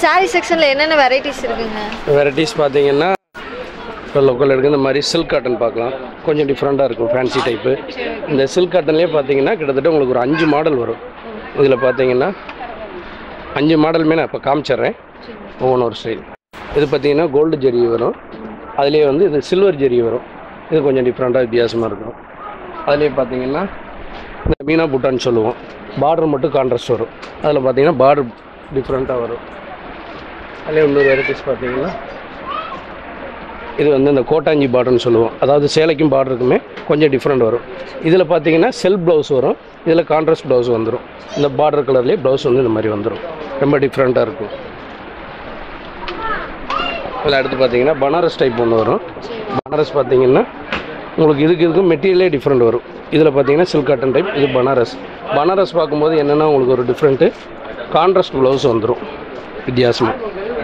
saree செக்ஷனில் என்னென்ன varieties இருக்குங்க வெரைட்டிஸ் பார்த்தீங்கன்னா இப்போ லோக்கல் எடுக்க இந்த மாதிரி சில்க் காட்டன் பார்க்கலாம் கொஞ்சம் டிஃப்ரெண்ட்டாக இருக்கும் ஃபேன்சி டைப்பு இந்த சில்க் காட்டன்லேயே பார்த்தீங்கன்னா கிட்டத்தட்ட உங்களுக்கு ஒரு அஞ்சு மாடல் வரும் இதில் பார்த்தீங்கன்னா அஞ்சு மாடலுமே நான் இப்போ காமிச்சிட்றேன் ஒவ்வொன்று ஒரு ஸ்டைல் இது பார்த்தீங்கன்னா கோல்டு ஜெரி வரும் அதுலேயே வந்து இது சில்வர் ஜெரி வரும் இது கொஞ்சம் டிஃப்ரெண்ட்டாக வித்தியாசமாக இருக்கும் அதுலேயே பார்த்தீங்கன்னா இந்த மீனா புட்டான்னு சொல்லுவோம் பார்டர் மட்டும் கான்ட்ராஸ்ட் வரும் அதில் பார்த்தீங்கன்னா பார்டர் டிஃப்ரெண்ட்டாக வரும் அதுலேயே இன்னொரு வெரைட்டிஸ் பார்த்தீங்கன்னா இது வந்து இந்த கோட்டாஞ்சி பார்டர்னு சொல்லுவோம் அதாவது சேலைக்கும் பார்டருக்குமே கொஞ்சம் டிஃப்ரெண்ட் வரும் இதில் பார்த்தீங்கன்னா செல்ஃப் ப்ளவுஸ் வரும் இதில் கான்ட்ராஸ்ட் ப்ளவுஸ் வந்துடும் இந்த பார்டர் கலர்லேயே ப்ளவுஸ் வந்து இந்த மாதிரி வந்துடும் ரொம்ப டிஃப்ரெண்ட்டாக இருக்கும் இதில் அடுத்து பார்த்தீங்கன்னா பனாரஸ் டைப் ஒன்று வரும் பனாரஸ் பார்த்தீங்கன்னா உங்களுக்கு இதுக்கு இதுக்கும் மெட்டீரியலே டிஃப்ரெண்ட் வரும் இதில் பார்த்தீங்கன்னா சில்க் காட்டன் டைப் இது பனாரஸ் பனாரஸ் பார்க்கும்போது என்னென்னா உங்களுக்கு ஒரு டிஃப்ரெண்ட்டு கான்ட்ராஸ்ட் ப்ளவுஸ் வந்துடும் வித்தியாசமாக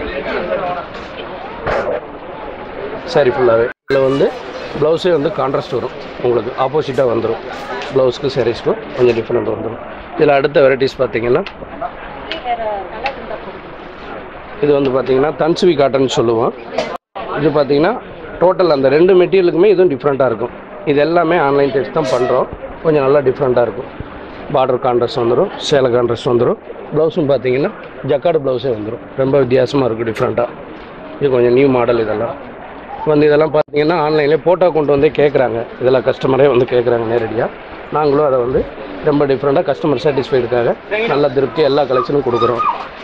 சாரி ஃபுல்லாகவே இதில் வந்து ப்ளவுஸே வந்து கான்ட்ராஸ்ட் வரும் உங்களுக்கு ஆப்போசிட்டாக வந்துடும் ப்ளவுஸ்க்கு சாரீஸ்க்கும் கொஞ்சம் டிஃப்ரெண்ட் வந்துடும் இதில் அடுத்த வெரைட்டிஸ் பார்த்தீங்கன்னா இது வந்து பார்த்தீங்கன்னா தன்சுவி காட்டன் சொல்லுவோம் இது பார்த்தீங்கன்னா டோட்டல் அந்த ரெண்டு மெட்டீரியலுக்குமே இதுவும் டிஃப்ரெண்ட்டாக இருக்கும் இது எல்லாமே ஆன்லைன் டெஸ்ட் தான் பண்ணுறோம் கொஞ்சம் நல்லா டிஃப்ரெண்ட்டாக இருக்கும் பார்டர் கான்ட்ராஸ்ட் வந்துடும் சேலை கான்ட்ராஸ்ட் வந்துடும் ப்ளவுஸும் பார்த்தீங்கன்னா ஜக்காடு ப்ளவுஸே வந்துடும் ரொம்ப வித்தியாசமாக இருக்கும் டிஃப்ரெண்ட்டாக இது கொஞ்சம் நியூ மாடல் இதெல்லாம் வந்து இதெல்லாம் பார்த்தீங்கன்னா ஆன்லைன்லேயே ஃபோட்டோ கொண்டு வந்து கேட்குறாங்க இதெல்லாம் கஸ்டமரே வந்து கேட்குறாங்க நேரடியாக நாங்களும் அதை வந்து ரொம்ப டிஃப்ரெண்ட்டாக கஸ்டமர் சாட்டிஸ்ஃபைடுக்காக நல்ல திருப்தி எல்லா கலெக்ஷனும் கொடுக்குறோம்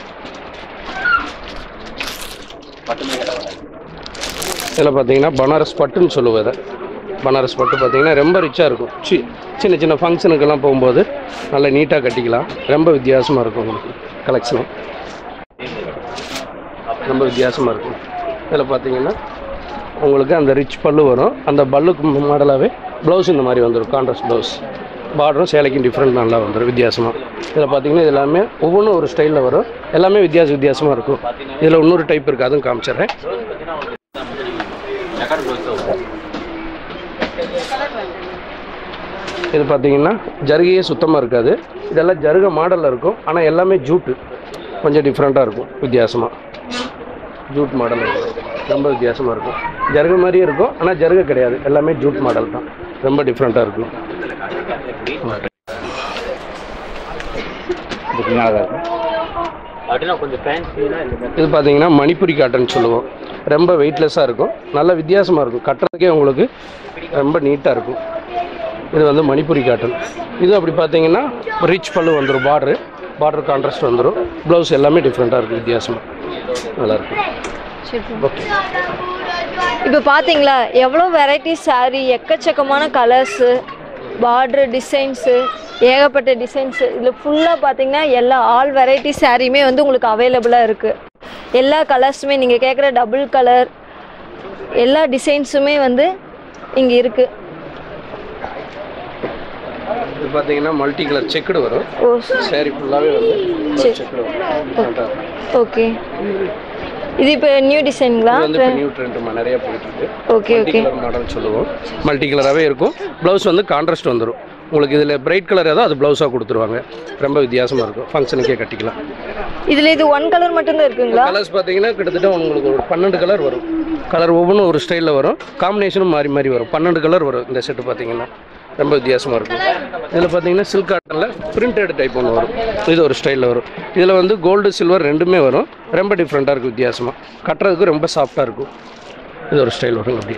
இதில் பார்த்தீங்கன்னா பனாரஸ் பட்டுன்னு சொல்லுவோம் இதை பனாரஸ் பட்டு பார்த்தீங்கன்னா ரொம்ப ரிச்சாக இருக்கும் சி சின்ன சின்ன ஃபங்க்ஷனுக்கெல்லாம் போகும்போது நல்லா நீட்டாக கட்டிக்கலாம் ரொம்ப வித்தியாசமாக இருக்கும் உங்களுக்கு கலெக்ஷனும் ரொம்ப வித்தியாசமாக இருக்கும் இதில் பார்த்தீங்கன்னா உங்களுக்கு அந்த ரிச் பல்லு வரும் அந்த பல்லுக்கு மாடலாகவே ப்ளவுஸ் இந்த மாதிரி வந்துடும் கான்ட்ராஸ்ட் ப்ளவுஸ் பார்டரும் சேலைக்கும் டிஃப்ரெண்ட் நல்லா வந்துடும் வித்தியாசமாக இதில் பார்த்தீங்கன்னா இது எல்லாமே ஒவ்வொன்றும் ஒரு ஸ்டைலில் வரும் எல்லாமே வித்தியாச வித்தியாசமாக இருக்கும் இதில் இன்னொரு டைப் இருக்குது அதுவும் காமிச்சிடுறேன் இது பார்த்தீங்கன்னா ஜருகையே சுத்தமாக இருக்காது இதெல்லாம் ஜருக மாடலில் இருக்கும் ஆனால் எல்லாமே ஜூட்டு கொஞ்சம் டிஃப்ரெண்ட்டாக இருக்கும் வித்தியாசமாக ஜூட் மாடல் இருக்கும் ரொம்ப வித்தியாசமாக இருக்கும் ஜருக மாதிரியே இருக்கும் ஆனால் ஜருக கிடையாது எல்லாமே ஜூட் மாடல் தான் ரொம்ப டிஃப்ரெண்ட்டாக இருக்கும் அப்படின்னா கொஞ்சம் ஃபேன்சினா இது பார்த்தீங்கன்னா மணிப்புரி காட்டன் சொல்லுவோம் ரொம்ப வெயிட்லெஸ்ஸாக இருக்கும் நல்ல வித்தியாசமாக இருக்கும் கட்டுறதுக்கே உங்களுக்கு ரொம்ப நீட்டாக இருக்கும் இது வந்து மணிப்புரி காட்டன் இது அப்படி பார்த்தீங்கன்னா ரிச் பல்லு வந்துடும் பார்டரு பார்டர் கான்ட்ராஸ்ட் வந்துடும் ப்ளவுஸ் எல்லாமே டிஃப்ரெண்ட்டாக இருக்கும் வித்தியாசமாக நல்லாயிருக்கும் ஓகே இப்போ பார்த்தீங்களா எவ்வளோ வெரைட்டி saree எக்கச்சக்கமான கலர்ஸு பார்டர் டிசைன்ஸு ஏகப்பட்ட டிசைன்ஸு இதில் ஃபுல்லாக பார்த்தீங்கன்னா எல்லா ஆல் வெரைட்டி சாரியுமே வந்து உங்களுக்கு அவைலபிளாக இருக்குது எல்லா கலர்ஸுமே நீங்கள் கேட்குற டபுள் கலர் எல்லா டிசைன்ஸுமே வந்து இங்கே இருக்குது இது பார்த்தீங்கன்னா மல்டி கலர் செக்குடு வரும் ஓ சேரீ ஃபுல்லாகவே வந்து சரி. செக்குடு வரும் Different-ஆ இருக்கும். ஓகே இது இப்போ நியூ டிசைனுங்களா இது வந்து இப்போ நியூ ட்ரெண்டுமா நிறைய போயிட்டு இருக்கு okay multi okay colour model சொல்லுவோம் மல்டி கலராகவே இருக்கும் ப்ளவுஸ் வந்து கான்ட்ராஸ்ட் வந்துடும் உங்களுக்கு இதில் பிரைட் கலர் ஏதோ அது ப்ளவுஸாக கொடுத்துருவாங்க ரொம்ப வித்தியாசமாக இருக்கும் ஃபங்க்ஷனுக்கே கட்டிக்கலாம் இதில் இது ஒன் கலர் மட்டும்தான் இருக்குங்களா கலர்ஸ் பார்த்தீங்கன்னா கிட்டத்தட்ட உங்களுக்கு ஒரு பன்னெண்டு கலர் வரும் கலர் ஒவ்வொன்றும் ஒரு ஸ்டைலில் வரும் காம்பினேஷனும் மாறி மாறி வரும் பன்னெண்டு கலர் வரும் இந்த செட்டு பார்த்தீங்கன்னா ரொம்ப வித்தியாசமாக இருக்கும் இதில் பார்த்தீங்கன்னா சில்க் காட்டனில் பிரிண்டட் டைப் ஒன்று வரும் இது ஒரு ஸ்டைலில் வரும் இதில் வந்து கோல்டு சில்வர் ரெண்டுமே வரும் ரொம்ப டிஃப்ரெண்ட்டாக இருக்கும் வித்தியாசமாக கட்டுறதுக்கு ரொம்ப சாஃப்டாக இருக்கும் இது ஒரு ஸ்டைல் வரும் அப்படி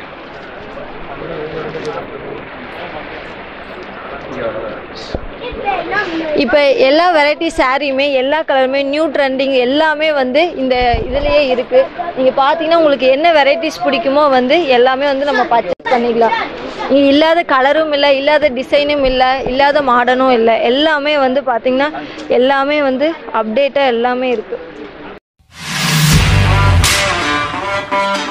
இப்போ எல்லா வெரைட்டி சாரியுமே எல்லா கலருமே நியூ ட்ரெண்டிங் எல்லாமே வந்து இந்த இதுலேயே இருக்குது நீங்கள் பார்த்தீங்கன்னா உங்களுக்கு என்ன வெரைட்டிஸ் பிடிக்குமோ வந்து எல்லாமே வந்து நம்ம பர்ச்சேஸ் பண்ணிக்கலாம் இங்கே இல்லாத கலரும் இல்லை இல்லாத டிசைனும் இல்லை இல்லாத மாடர்னும் இல்லை எல்லாமே வந்து பார்த்தீங்கன்னா எல்லாமே வந்து அப்டேட்டாக எல்லாமே இருக்குது